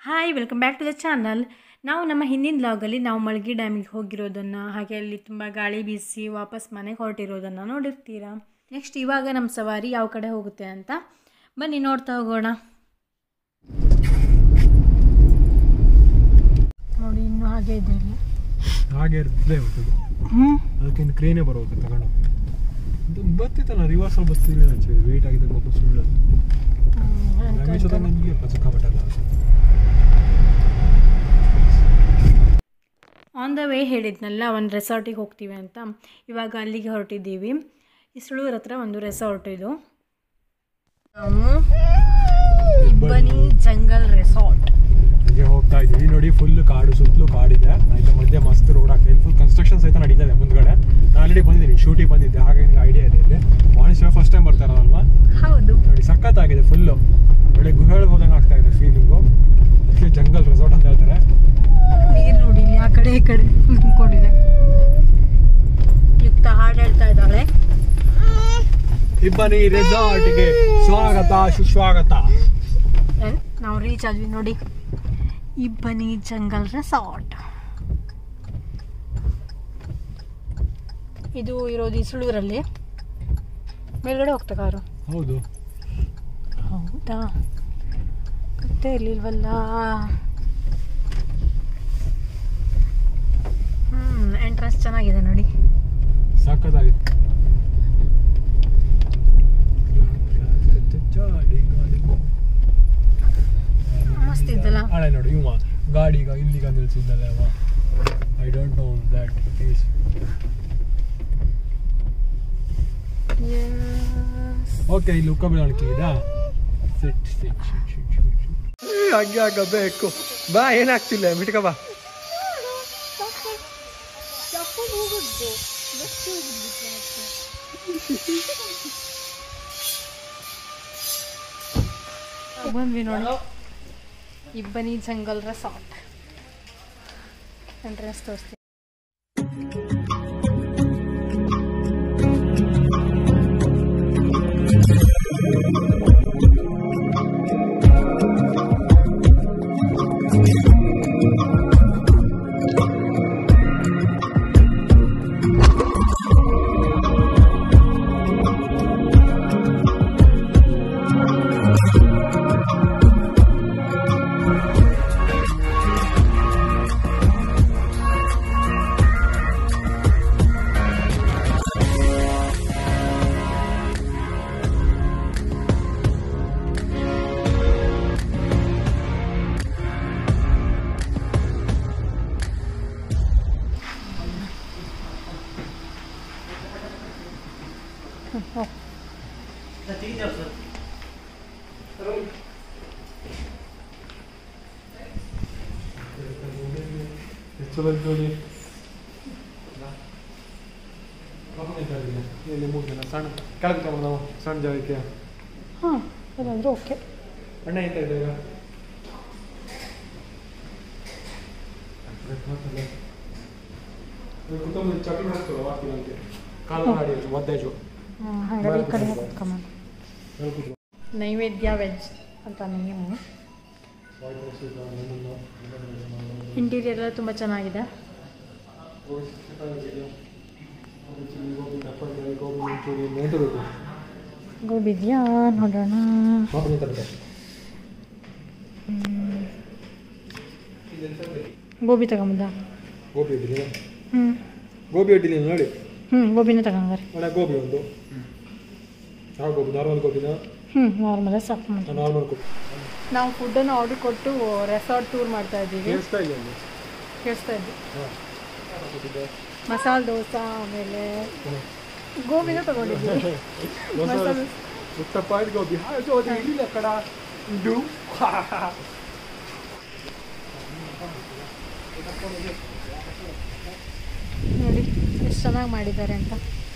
Hi welcome back to the channel ನಾವು ನಮ್ಮ ಹಿಂದಿನ ಬ್ಲಾಗಲ್ಲಿ ನಾವು ಮಳಗಿ ಡ್ಯಾಮಿಗೆ ಹೋಗಿರೋದನ್ನು ಹಾಗೆ ಅಲ್ಲಿ ತುಂಬ ಗಾಳಿ ಬೀಸಿ ವಾಪಸ್ ಮನೆಗೆ ಹೊರಟಿರೋದನ್ನು ನೋಡಿರ್ತೀರಾ ನೆಕ್ಸ್ಟ್ ಇವಾಗ ನಮ್ಮ ಸವಾರಿ ಯಾವ ಕಡೆ ಹೋಗುತ್ತೆ ಅಂತ ಬನ್ನಿ ನೋಡ್ತಾ ಹೋಗೋಣ ನೋಡಿ ಇನ್ನೂ ಹಾಗೆ ಇದೆ ಇಲ್ಲಿ ಹಾಗೆ ಇರ್ತದೆ ಹೋಗ್ತದೆ ಅದಕ್ಕಿಂತ ಕ್ರೇನೇ ಬರೋದು ತಗೊಂಡು ಇದು ಬರ್ತಿತ್ತಲ್ಲ ರಿವರ್ಸಲ್ ಬರ್ತಿರ್ಲಿಲ್ಲ ಅನ್ಸುತ್ತೆ ವೇಟ್ ಆಗಿದೆ ಪಾಪ ಸುಳ್ಳು ಡ್ಯಾಮೇಜ್ ಅದ ನನಗೆ ಸಿಕ್ಕಾಪಟ್ಟಲ್ಲ ಆನ್ ದ ವೇ ಹೇಳಿದ್ನಲ್ಲ ಒಂದು ರೆಸಾರ್ಟಿಗೆ ಹೋಗ್ತೀವಿ ಅಂತ ಇವಾಗ ಅಲ್ಲಿಗೆ ಹೊರಟಿದ್ದೀವಿ ಇಸ್ಳೂರ್ ಹತ್ರ ಒಂದು ರೆಸಾರ್ಟ್ ಇದು ಇಬ್ಬನಿ ಜಂಗಲ್ ರೆಸಾರ್ಟ್ ಹೀಗೆ ಹೋಗ್ತಾ ಇದೀವಿ ನೋಡಿ ಫುಲ್ ಕಾಡು ಸುತ್ತಲೂ ಕಾಡಿದೆ ಆಯ್ತಾ ಮಧ್ಯೆ ಮಸ್ತ್ ರೋಡ್ ಆಗ್ತಾ ಇದೆ ಫುಲ್ ಕನ್ಸ್ಟ್ರಕ್ಷನ್ ಸಹಿತ ನಡೀತಾ ಇದೆ ಮುಂದ್ಗಡೆ ನಾನು ಆಲ್ರೆಡಿ ಬಂದಿದ್ದೀನಿ ಶೂಟಿಗೆ ಬಂದಿದ್ದೆ ಹಾಗೆ ನಿಮ್ಗೆ ಐಡಿಯಾ ಇದೆ ಇಲ್ಲಿ ಮಾರ್ನಿಂಗ್ ಫಸ್ಟ್ ಟೈಮ್ ಬರ್ತಾರಲ್ವಾ ಹೌದು ನೋಡಿ ಸಖತ್ತಾಗಿದೆ ಫುಲ್ಲು ಒಳ್ಳೆ ಗುಹೆಗಳಿಗೆ ಹೋದಂಗೆ ಆಗ್ತಾ ಇದೆ ಫೀಲಿಂಗು ಅದಕ್ಕೆ ಜಂಗಲ್ ರೆಸಾರ್ಟ್ ಅಂತ ಹೇಳ್ತಾರೆ ನೀರು ನೋಡಿ ಇಲ್ಲಿ ಆ ಕಡೆ ಈ ಕಡೆ ನಿಂತ್ಕೊಂಡಿದೆ ಯುಕ್ತ ಹಾಡು ಹೇಳ್ತಾ ಇದ್ದಾಳೆ ಇಬ್ಬನಿ ರೆಸಾರ್ಟ್ಗೆ ಸ್ವಾಗತ ಸುಸ್ವಾಗತ And ನಾವು ರೀಚ್ ಆದ್ವಿ ನೋಡಿ ಇಬ್ಬನಿ ಜಂಗಲ್ ರೆಸಾರ್ಟ್ ಇದು ಇರೋದು ಇಸುಳೂರಲ್ಲಿ ಮೇಲ್ಗಡೆ ಹೋಗ್ತಾ ಕಾರು ಹೌದು ಹೌದಾ ಗೊತ್ತೇ ಇರ್ಲಿಲ್ವಲ್ಲ ಹ್ಮ್ ಎಂಟ್ರೆನ್ಸ್ ಚೆನ್ನಾಗಿದೆ ನೋಡಿ ಸಖತ್ತಾಗಿತ್ತು ಮಸ್ತ್ ಇದ್ದಲ್ಲ ಹಳೆ ನೋಡಿ ಇವ ಗಾಡಿಗ ಇಲ್ಲಿಗ ನಿಲ್ಸಿದ್ದಲ್ಲ ಅವ I don't know that place Yes. Okay ಇಲ್ಲಿ ಉಕ್ಕ ಬೀಳಾಣಿಕೆಗಿದಾ ಸಿಟ್ ಸಿಟ್ ಸಿಟ್ ಸಿಟ್ ಸಿಟ್ ಹಂಗೆ ಆಗಬೇಕು ಬಾ ಏನಾಗ್ತಿಲ್ಲ ಮಿಟ್ಕ ಬಾ ಬಂದ್ವಿ ನೋಡಿ ಇಬ್ಬನಿ ಜಂಗಲ್ ರೆಸಾರ್ಟ್ ಎಂಟ್ರೆನ್ಸ್ ತೋರಿಸ್ತೀನಿ ಎಷ್ಟು ಚಲೋ ಐತೆ ನೋಡಿ ಇಲ್ಲಿ ಮೂರು ಜನ ಸಣ್ಣ ಕೆಳಗೆ ತಗೊಂಡು ನಾವು ಸಣ್ಣ ಜಾಗಕ್ಕೆ ಹಾಂ ಅದಾದರೂ ಓಕೆ ಅಣ್ಣ ಎಂತ ಇದೆ ಈಗ ಕುಟುಂಬ ಚಕ್ಲಿ ಹಾಕ್ತಲ್ಲ ವಾಕಿಲಂತೆ ಕಾಲು ಮಾಡಿ ಒದ್ದೇಜು ಹಾಗಾದ್ರೆ ಈ ಕಡೆ ಕುತ್ಕೊಂಬಂದು ನೈವೇದ್ಯ ವೆಜ್ ಅಂತ ನೇಮು ಇಂಟೀರಿಯರ್ ಎಲ್ಲ ತುಂಬ ಚೆನ್ನಾಗಿದೆ ಗೋಬಿ ಇದೆಯಾ ನೋಡೋಣ ಗೋಬಿ ತಗೊಂಬಂದ ಗೋಬಿ ಇಡ್ಲಿ ಹ್ಞೂ ಗೋಬಿ ಇಡ್ಲಿ ನೋಡಿ ಹ್ಞೂ ಗೋಬಿನೇ ತಗೊಂಡ್ರೆ ಒಳ್ಳೆ ಗೋಬಿ ಒಂದು ಯಾವ ಗೋಬಿ ನಾರ್ಮಲ್ ಗೋಬಿನ ಹ್ಞೂ ನಾರ್ಮಲ್ ಸಾಕು ಮಾಡಿ ನಾರ್ಮಲ್ ಗೋಬಿ ನಾವು ಫುಡ್ಡನ್ನು ಆರ್ಡರ್ ಕೊಟ್ಟು ರೆಸಾರ್ಟ್ ಟೂರ್ ಮಾಡ್ತಾ ಇದ್ದೀವಿ ಕೇಳಿಸ್ತಾ ಇದೆ ಅಲ್ಲಿ ಕೇಳಿಸ್ತಾ ಇದ್ವಿ ಹಾಂ ಮಸಾಲೆ ದೋಸೆ ಆಮೇಲೆ ಗೋಬಿನ ತಗೊಂಡಿದ್ವಿ ಮಸಾಲೆ ಉತ್ತಪ್ಪ ಇದು ಗೋಬಿ ಹಾಗೆ ಅದು ಇಲ್ಲಿಲ್ಲ ಕಡ ಇದು ನೋಡಿ ಎಷ್ಟು ಚೆನ್ನಾಗಿ ಮಾಡಿದ್ದಾರೆ ಅಂತ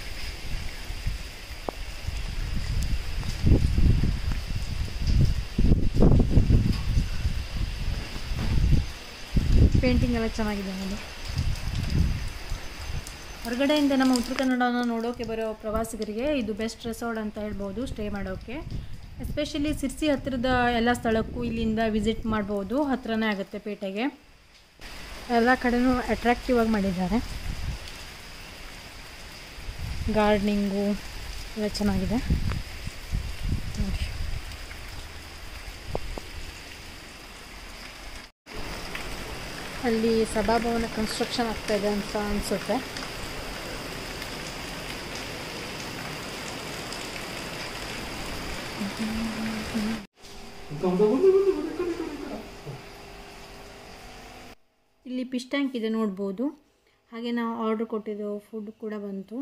ಪೇಂಟಿಂಗ್ ಎಲ್ಲ ಚೆನ್ನಾಗಿದೆ ನೋಡಿ ಹೊರಗಡೆಯಿಂದ ನಮ್ಮ ಉತ್ತರ ಕನ್ನಡವನ್ನು ನೋಡೋಕೆ ಬರೋ ಪ್ರವಾಸಿಗರಿಗೆ ಇದು ಬೆಸ್ಟ್ ರೆಸಾರ್ಟ್ ಅಂತ ಹೇಳ್ಬೋದು ಸ್ಟೇ ಮಾಡೋಕ್ಕೆ ಎಸ್ಪೆಷಲಿ ಸಿರ್ಸಿ ಹತ್ತಿರದ ಎಲ್ಲ ಸ್ಥಳಕ್ಕೂ ಇಲ್ಲಿಂದ ವಿಸಿಟ್ ಮಾಡ್ಬೋದು ಹತ್ರನೇ ಆಗುತ್ತೆ ಪೇಟೆಗೆ ಎಲ್ಲ ಕಡೆನೂ ಅಟ್ರಾಕ್ಟಿವ್ ಆಗಿ ಮಾಡಿದ್ದಾರೆ ಗಾರ್ಡ್ನಿಂಗು ಎಲ್ಲ ಚೆನ್ನಾಗಿದೆ ನೋಡಿ ಅಲ್ಲಿ ಸಭಾಭವನ ಕನ್ಸ್ಟ್ರಕ್ಷನ್ ಆಗ್ತಾ ಇದೆ ಅಂತ ಅನಿಸುತ್ತೆ ಇಲ್ಲಿ ಪಿಶ್ ಟ್ಯಾಂಕ್ ಇದೆ ನೋಡ್ಬೋದು ಹಾಗೆ ನಾವು ಆರ್ಡ್ರ್ ಕೊಟ್ಟಿದ್ದು ಫುಡ್ ಕೂಡ ಬಂತು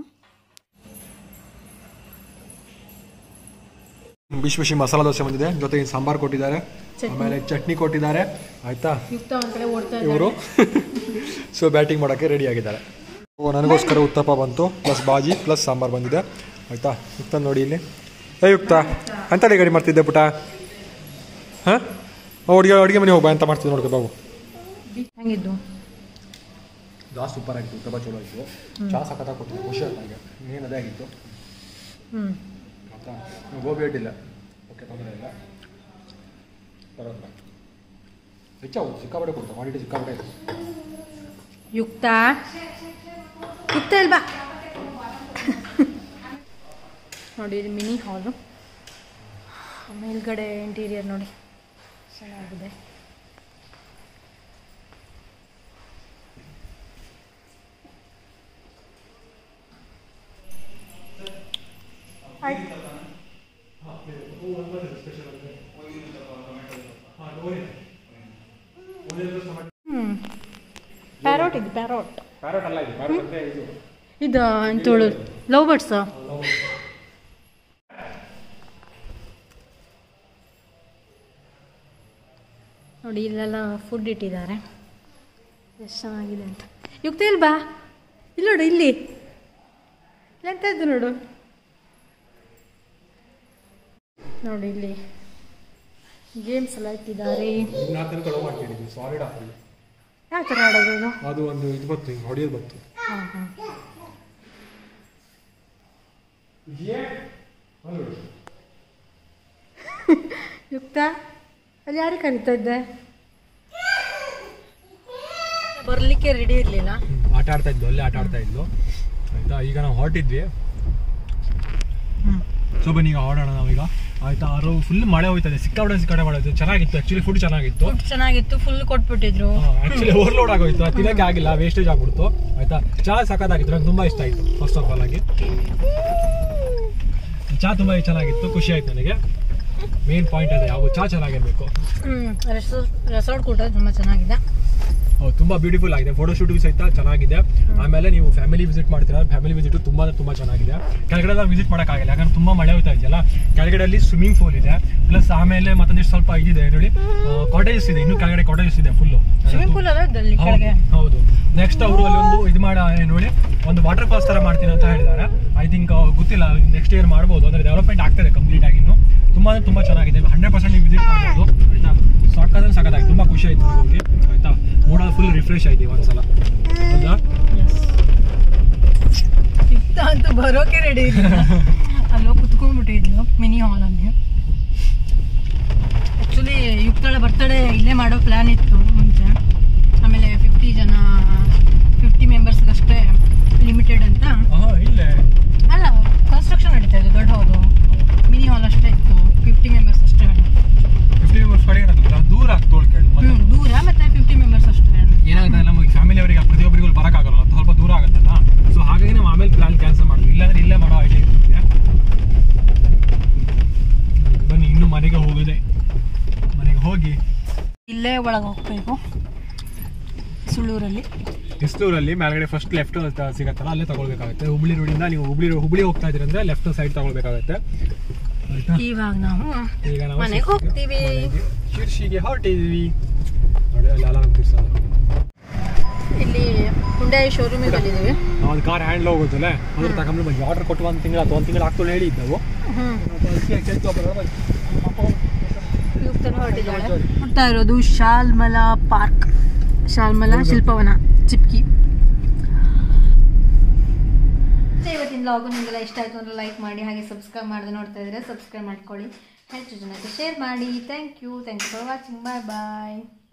ಬಿಸಿ ಬಿಸಿ ಮಸಾಲ ದೋಸೆ ಬಂದಿದೆ ಜೊತೆಗೆ ಸಾಂಬಾರ್ ಕೊಟ್ಟಿದ್ದಾರೆ ಚಟ್ನಿ. ಆಮೇಲೆ ಚಟ್ನಿ ಕೊಟ್ಟಿದ್ದಾರೆ ಆಯ್ತಾ ಯುಕ್ತ ಒಂದು ಕಡೆ ಓಡ್ತಾ ಇವರು ಸೊ ಬ್ಯಾಟಿಂಗ್ ಮಾಡೋಕ್ಕೆ ರೆಡಿ ಆಗಿದ್ದಾರೆ ಓ ನನಗೋಸ್ಕರ ಉತ್ತಪ್ಪ ಬಂತು ಪ್ಲಸ್ ಬಾಜಿ ಪ್ಲಸ್ ಸಾಂಬಾರ್ ಬಂದಿದೆ ಆಯ್ತಾ ಯುಕ್ತ ನೋಡಿ ಇಲ್ಲಿ ಏ ಯುಕ್ತ ಅಂತೇಳಿ ಗಾಡಿ ಮಾಡ್ತಿದ್ದೆ ಪುಟ ಹಾಂ ಅಡುಗೆ ಅಡುಗೆ ಮನೆ ಹೋಗ್ಬಾ ಅಂತ ಮಾಡ್ತಿದ್ದೆ ನೋಡ್ಕೊ ಬಾಬು ಹೆಂಗಿದ್ದು ಚಾ ಸೂಪರ್ ಆಗಿತ್ತು ಉತ್ತಪ್ಪ ಚಲೋ ಆಗಿತ್ತು ಚಾ ಸಖತ್ತಾಗಿ ಕೊಟ್ಟಿದ್ದೆ ಖುಷಿ ಆಯ್ತು ನನಗೆ ಮೇನ್ ಅದೇ ಆಗಿತ್ತು ಹ್ಞೂ ಆಯ್ತಾ ಗೋಬಿ ಅಡ್ಡಿಲ್ಲ ಓಕೆ ತೊಂದರೆ ಇಲ್ಲ ಪರವಾಗಿಲ್ಲ ಹೆಚ್ಚಾಗುತ್ತೆ ಸಿಕ್ಕಾಪಟ್ಟೆ ಕೊಡ್ತಾರೆ ಕ್ವಾಂಟಿಟಿ ಸಿಕ್ಕಾಪಟ್ಟೆ ಇದೆ ಯುಕ್ತ ಯುಕ್ತ ಇಲ್ವಾ ನೋಡಿ ಇದು ಮಿನಿ ಹಾಲು ಮೇಲ್ಗಡೆ ಇಂಟೀರಿಯರ್ ನೋಡಿ ಚೆನ್ನಾಗಿದೆ ಆಯ್ತು ಹ್ಞೂ ಪ್ಯಾರೋಟ್ ಇದು ಪ್ಯಾರೋಟ್ ಪ್ಯಾರೆಟ್ ಅಲ್ಲ ಇದು ಪ್ಯಾರೆಟ್ ಅಂದರೆ ಇದು ಇದು ಅಂತೇಳು ಲವ್ ಬರ್ಡ್ಸ್ ನೋಡಿ ಇಲ್ಲೆಲ್ಲ ಫುಡ್ ಇಟ್ಟಿದ್ದಾರೆ ಎಷ್ಟು ಚೆನ್ನಾಗಿದೆ ಅಂತ ಯುಕ್ತ ಇಲ್ಲಿ ಬಾ ಇಲ್ಲಿ ನೋಡು ಇಲ್ಲಿ ಎಂತ ಇದ್ದು ನೋಡು ನೋಡಿ ಇಲ್ಲಿ ಗೇಮ್ಸ್ ಎಲ್ಲ ಇಟ್ಟಿದ್ದಾರೆ ಇನ್ನು ಆ ಕಡೆ ಮಾಡ್ತಿದ್ದೀವಿ ಸಾಲಿಡ್ ಹಾಕ್ತೀವಿ ಯಾವ ಥರ ಆಡೋದು ಇದು ಅದು ಒಂದು ಇದು ಬತ್ತು ಹಿಂಗೆ ಹೊಡೆಯೋದು ಬತ್ತು ಹಾಂ ಹಾಂ ಯುಕ್ತ ಅಲ್ಲಿ ಯಾರಿಗೆ ಕರೀತಾ ಇದ್ದೆ ಬರಲಿಕ್ಕೆ ರೆಡಿ ಇರಲಿಲ್ಲ ಆಟ ಆಡ್ತಾ ಇದ್ವು ಅಲ್ಲೇ ಆಟ ಆಡ್ತಾ ಇದ್ಲು ಆಯ್ತಾ ಈಗ ನಾವು ಹೊರಟಿದ್ವಿ ಸೊ ಬನ್ನಿ ಈಗ ಹೊರಡೋಣ ನಾವೀಗ ಆಯ್ತಾ ಅವರು ಫುಲ್ ಮಳೆ ಹೋಯ್ತದೆ ಸಿಕ್ಕಾಪಟ್ಟೆ ಸಿಕ್ಕಾಪಟ್ಟೆ ಮಳೆ ಹೋಯ್ತು ಚೆನ್ನಾಗಿತ್ತು ಆ್ಯಕ್ಚುಲಿ ಫುಡ್ ಚೆನ್ನಾಗಿತ್ತು ಫುಡ್ ಚೆನ್ನಾಗಿತ್ತು ಫುಲ್ ಕೊಟ್ಬಿಟ್ಟಿದ್ರು ಆ್ಯಕ್ಚುಲಿ ಓವರ್ಲೋಡ್ ಆಗೋಯ್ತು ಅದು ತಿನ್ನಕ್ಕೆ ಆಗಿಲ್ಲ ವೇಸ್ಟೇಜ್ ಆಗ್ಬಿಡ್ತು ಆಯ್ತಾ ಚಹಾ ಸಖತ್ತಾಗಿತ್ತು ನಂಗೆ ತುಂಬ ಇಷ್ಟ ಆಯಿತು ಫಸ್ಟ್ ಆಫ್ ಆಲ್ ಆಗಿ ಚಹಾ ತುಂಬ ಚೆನ್ನಾಗಿತ್ತು ಖುಷಿ ಆಯ್ತು ನನಗೆ ಮೇನ್ ಪಾಯಿಂಟ್ ಅದೇ ಯಾವ ಚಹಾ ಚೆನ್ನಾಗಿರ್ಬೇಕು ಹ್ಞೂ ರೆಸಾರ್ಟ್ ರೆಸಾರ್ಟ್ ಕೂಡ ತುಂಬ ಚೆನ್ನಾಗಿದೆ ಹೌದು ತುಂಬಾ ಬ್ಯೂಟಿಫುಲ್ ಆಗಿದೆ ಫೋಟೋ ಶೂಟಿಂಗ್ ಸಹಿತ ಚೆನ್ನಾಗಿದೆ ಆಮೇಲೆ ನೀವು ಫ್ಯಾಮಿಲಿ ವಿಸಿಟ್ ಮಾಡ್ತೀರಾ ಫ್ಯಾಮಿಲಿ ವಿಸಿಟ್ ತುಂಬಾ ಅಂದ್ರೆ ತುಂಬಾ ಚೆನ್ನಾಗಿದೆ ಕೆಳಗಡೆ ಎಲ್ಲ ವಿಸಿಟ್ ಮಾಡೋಕ್ಕಾಗಿಲ್ಲ ಯಾಕಂದ್ರೆ ತುಂಬಾ ಮಳೆ ಹೋಗ್ತಾ ಇದೆಯಲ್ಲ ಕೆಳಗಡೆ ಸ್ವಿಮ್ಮಿಂಗ್ ಪೂಲ್ ಇದೆ ಪ್ಲಸ್ ಆಮೇಲೆ ಮತ್ತೊಂದಿಷ್ಟು ಸ್ವಲ್ಪ ಇದಿದೆ ನೋಡಿ ಕಾಟೇಜಸ್ ಇದೆ ಇನ್ನು ಕೆಳಗಡೆ ಕಾಟೇಜಸ್ ಇದೆ ಫುಲ್ಲು ಸ್ವಿಮ್ಮಿಂಗ್ ಪೂಲ್ ಅಲ್ಲ ಇದ್ದಲ್ಲಿ ಕೆಳಗೆ ಹೌದು ನೆಕ್ಸ್ಟ್ ಅವರು ಅಲ್ಲಿ ಒಂದು ಇದು ಮಾಡ ಏನ್ ನೋಡಿ ಒಂದು ವಾಟರ್ ಫಾಲ್ಸ್ ತರ ಮಾಡ್ತೀನಿ ಅಂತ ಹೇಳಿದ್ದಾರೆ ಐ ಥಿಂಕ್ ಗೊತ್ತಿಲ್ಲ ನೆಕ್ಸ್ಟ್ ಇಯರ್ ಮಾಡ್ಬೋದು ಅಂದ್ರೆ ಡೆವಲಪ್ಮೆಂಟ್ ಆಗ್ತದೆ ಕಂಪ್ಲೀಟ್ ಆಗಿ ಇನ್ನು ತುಂಬಾ ಅಂದ್ರೆ ತುಂಬಾ ಚೆನ್ನಾಗಿದೆ ಹಂಡ್ರೆಡ್ ಪರ್ಸೆಂಟ್ ನೀವು ವಿಸಿಟ್ ಮಾಡ್ಬೋದು ಆಯ್ತಾ ಸಾಕಾದ್ರೆ ಸಾಕಾಗಿ ತುಂಬಾ ಖುಷಿ ಆಯ್ತು ನನಗೆ ಹೋಗಿ ಆಯ್ತಾ ಮೂಡಲ್ಲಿ ಫುಲ್ ರಿಫ್ರೆಶ್ ಆಯ್ತು ಒಂದ್ಸಲ ಹೌದಾ ಯುಕ್ತ ಅಂತೂ ಬರೋಕೆ ರೆಡಿ ಇಲ್ಲ ಅಲ್ಲೋ ಕುತ್ಕೊಂಡ್ಬಿಟ್ಟಿದ್ಲು ಮಿನಿ ಹಾಲಲ್ಲಿ ಆ್ಯಕ್ಚುಲಿ ಯುಕ್ತಳ ಬರ್ತಡೇ ಇಲ್ಲೇ ಮಾಡೋ ಪ್ಲ್ಯಾನ್ ಇತ್ತು ಮುಂಚೆ ಆಮೇಲೆ ಫಿಫ್ಟಿ ಜನ ಫಿಫ್ಟಿ ಮೆಂಬರ್ಸ್ಗಷ್ಟೇ ಲಿಮಿಟೆಡ್ ಅಂತ ಹಾ ಇಲ್ಲೇ ಅಲ್ಲ ಕನ್ಸ್ಟ್ರಕ್ಷನ್ ನಡೀತಾ ಇದೆ ದೊಡ್ಡ ಹಾಲು ಮಿನಿ ಹಾಲ್ ಅಷ್ಟೇ ಇತ್ತು ಫಿಫ್ಟಿ ಮೆಂಬರ್ಸ್ ಅಷ್ಟೇ ಫಿಫ್ಟಿ ಮೆಂಬರ್ಸ್ ಕಡೆಗೆ ಏನಾಗ್ತದೆ ದೂರ ಆಗ್ತು ತೋಳ್ಕೊಂಡು ಹ್ಞೂ ದೂರ ಮತ್ತು ಫಿಫ್ಟಿ ಮೆಂಬರ್ಸ್ ಅಷ್ಟೇ ಏನಾಗುತ್ತೆ ನಮಗೆ ಫ್ಯಾಮಿಲಿ ಅವರಿಗೆ ಪ್ರತಿಯೊಬ್ಬರಿಗೂ ಬರೋಕ್ಕಾಗಲ್ಲ ಅದು ಸ್ವಲ್ಪ ದೂರ ಆಗುತ್ತಲ್ಲ ಸೊ ಹಾಗಾಗಿ ನಾವು ಆಮೇಲೆ ಪ್ಲಾನ್ ಕ್ಯಾನ್ಸಲ್ ಮಾಡಿದ್ವಿ ಇಲ್ಲಾಂದ್ರೆ ಇಲ್ಲೇ ಮಾಡೋ ಐಡಿಯಾ ಇರ್ತದೆ ಬನ್ನಿ ಇನ್ನು ಮನೆಗೆ ಹೋಗೋದೆ ಮನೆಗೆ ಹೋಗಿ ಇಲ್ಲೇ ಒಳಗೆ ಹೋಗ್ಬೇಕು ಸುಳ್ಳೂರಲ್ಲಿ ಇಸ್ಲೂರಲ್ಲಿ ಮೇಲ್ಗಡೆ ಫಸ್ಟ್ ಲೆಫ್ಟ್ ಸಿಗತ್ತಲ್ಲ ಅಲ್ಲೇ ತಗೊಳ್ಬೇಕಾಗುತ್ತೆ ಹುಬ್ಳಿ ರೋಡಿಂದ ನೀವು ಹುಬ್ಳಿ ಹುಬ್ಳಿ ಹೋಗ್ತಾ ಇದ್ದೀರಿ ಅಂದ್ರೆ ಲೆಫ್ಟ್ ಸೈಡ್ ತಗೊಳ್ಬೇಕಾಗುತ್ತೆ ಆಯ್ತಾ ಇವಾಗ ನಾವು ಈಗ ನಾವು ಮನೆಗೆ ಹೋಗ್ತೀವಿ ಮನೆಗೆ ಶಿರ್ಷಿಗೆ ಹೊರಟಿದ್ವಿ ನೋಡಿ ಅಲ್ಲಿ ಅಲಾರಾಮ್ ತಿರ್ಸೋದು ಇಲ್ಲಿ ಹುಂಡಾಯಿ ಶೋರೂಮಿಗೆ ಬಂದಿದ್ದೀವಿ ನಾವು ಅದು ಕಾರ್ ಹ್ಯಾಂಡ್ಲ್ ಹೋಗೋದಲ್ಲ ಅದ್ರ ತಗೊಂಡು ಬಂದ್ವಿ ಆರ್ಡರ್ ಕೊಟ್ಟು ಒಂದು ತಿಂಗಳು ಅಥವಾ ಒಂದು ತಿಂಗಳು ಆಗ್ತು ಹೇಳಿದ್ದೆವು ಹ್ಞೂ ಪಾಪ ಯುಕ್ತನು ಹೊರಟಿದ್ದಾಳೆ ನೋಡ್ತಾ ಇರೋದು ಶಾಲ್ಮಲಾ ಪಾರ್ಕ್ ಶಾಲ್ಮಲಾ ಶಿಲ್ಪವನ ಚಿಪ್ಕಿ ಇವತ್ತಿನ ಲಾಗು ನಿಮಗೆಲ್ಲ ಇಷ್ಟ ಆಯಿತು ಅಂದರೆ ಲೈಕ್ ಮಾಡಿ ಹಾಗೆ ಸಬ್ಸ್ಕ್ರೈಬ್ ಮಾಡದೆ ನೋಡ್ತಾ ಇದ್ರೆ ಸಬ್ಸ್ಕ್ರೈಬ್ ಮಾಡ್ಕೊಳ್ಳಿ ಹೆಚ್ಚು ಜನಕ್ಕೆ ಶೇರ್ ಮಾಡಿ thank you thank you for watching bye bye